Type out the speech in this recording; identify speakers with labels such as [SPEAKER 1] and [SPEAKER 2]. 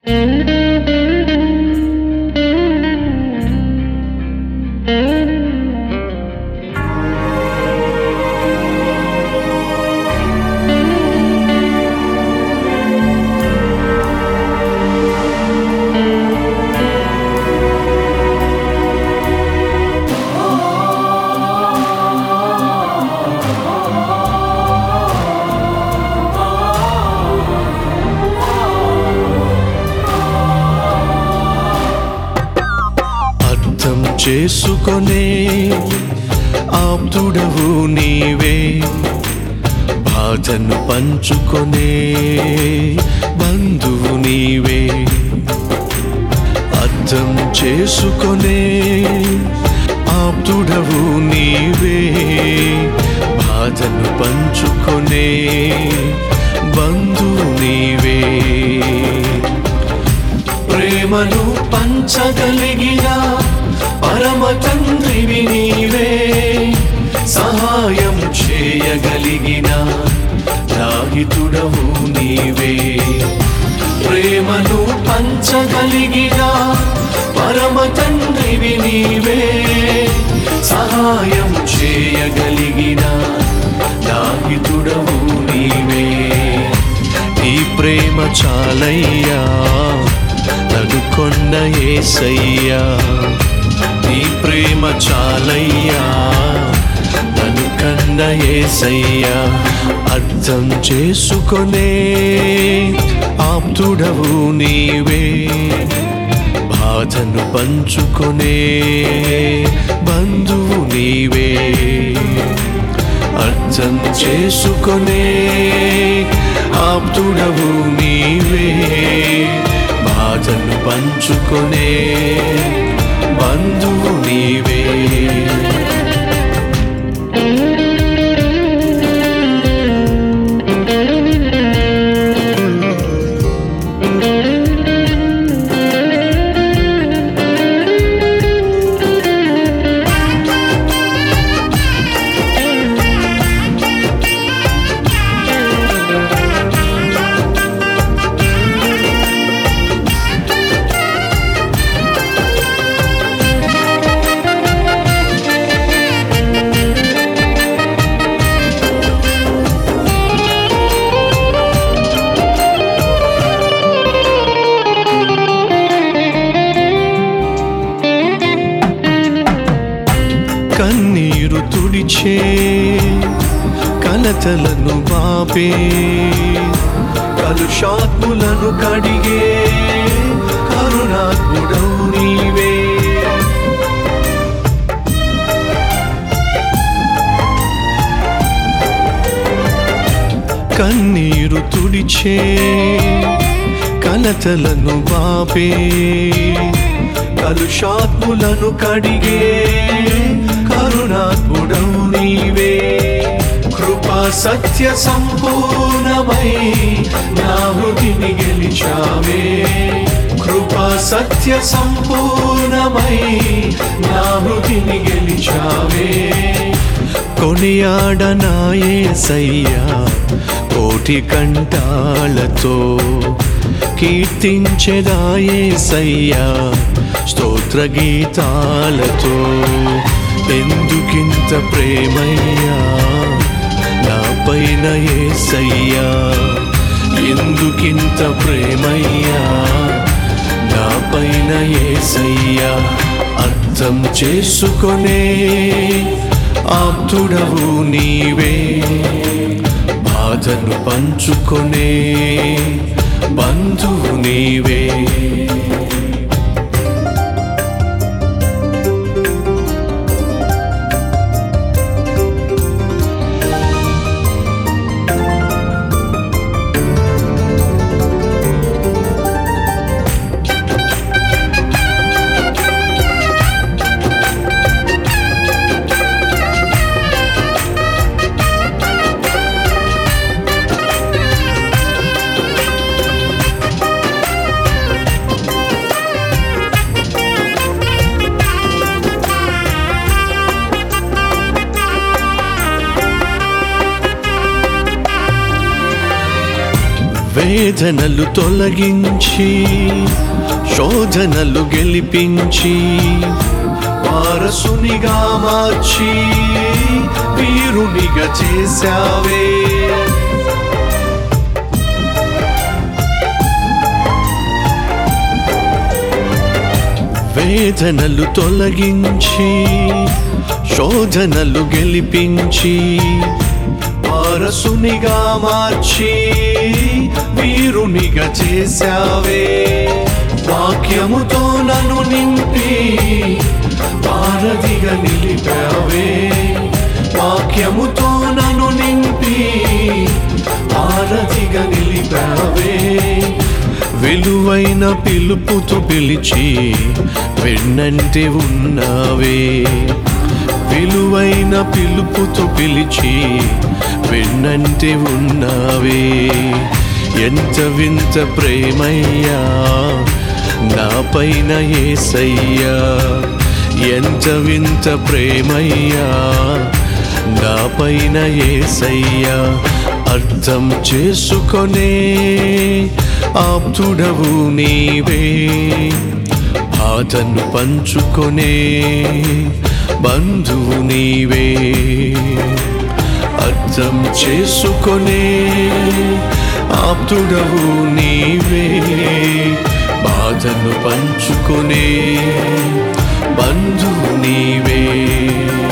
[SPEAKER 1] అర్థం చేసుకొనే ఆప్తుడవు నీవే బాధను పంచుకొనే బంధువు నీవే అర్థం చేసుకొనే ఆప్తుడవు నీవే బాధను పంచుకొనే బంధువు నీవే ప్రేమను పంచగలిగిన పరమ తండ్రివి నీవే సహాయం చేయగలిగిన రాహితుడవు నీవే ప్రేమను పంచగలిగిన పరమ తండ్రివి నీవే సహాయం చేయగలిగిన రాహితుడవు నీవే నీ ప్రేమ చాలయ్యా నన్ను కొన్న ఏసయ్యా నీ ప్రేమ చాలయ్యా నన్ను కన్న ఏసయ్యా అర్థం చేసుకొనే ఆప్తుడవు నీవే బాధను పంచుకొనే బంధువు నీవే అర్థం చేసుకొనే ఆప్తుడవు నీవే బాధను పంచుకొనే బంధువు నీవే కన్నీరు తుడిచే కలతలను బాపే కలుషాత్ములను కడిగే కరుణాత్ముడవు నీవే కన్నీరు తుడిచే కలతలను బాపే కలుషాత్ములను కడిగే కరుణాత్ముడవు నీవే కృపా సత్య సంపూర్ణమై నా హృదిని గెలిచావే కృపా సత్య సంపూర్ణమై నా హృదిని గెలిచావే కొనియాడనాయే సయ్యా కోటి కంఠాలతో కీర్తించెదాయే సయ్యా స్తోత్ర గీతాలతో ఎందుకింత ప్రేమయ్యా నా పైన ఏసయ్యా ఎందుకింత ప్రేమయ్యా నా పైన ఏసయ్యా అర్థం చేసుకొనే ఆప్తుడవు నీవే బాధను పంచుకొనే బంధువు నీవే వేదనలు తొలగించి శోధనలు గెలిపించి వారసునిగా మార్చి వీరునిగా చేశావే వేదనలు తొలగించి శోధనలు గెలిపించి వారసునిగా మార్చి వీరునిగా చేశావే వాక్యముతో నన్ను నింపి వారధిగా నిలిపావే వాక్యముతో నన్ను నింపి వారధిగా నిలిపావే విలువైన పిలుపుతో పిలిచి వెన్నంటే ఉన్నావే విలువైన పిలుపుతో పిలిచి వెన్నంటే ఉన్నావే ఎంత వింత ప్రేమయ్యా నా పైన ఏసయ్యా ఎంత వింత ప్రేమయ్యా నా పైన ఏసయ్యా అర్థం చేసుకొనే ఆప్తుడవు నీవే బాధను పంచుకొనే బంధువు నీవే అర్థం చేసుకొనే ఆప్తుడవు నీవే బాధను పంచుకొనే బంధువు నీవే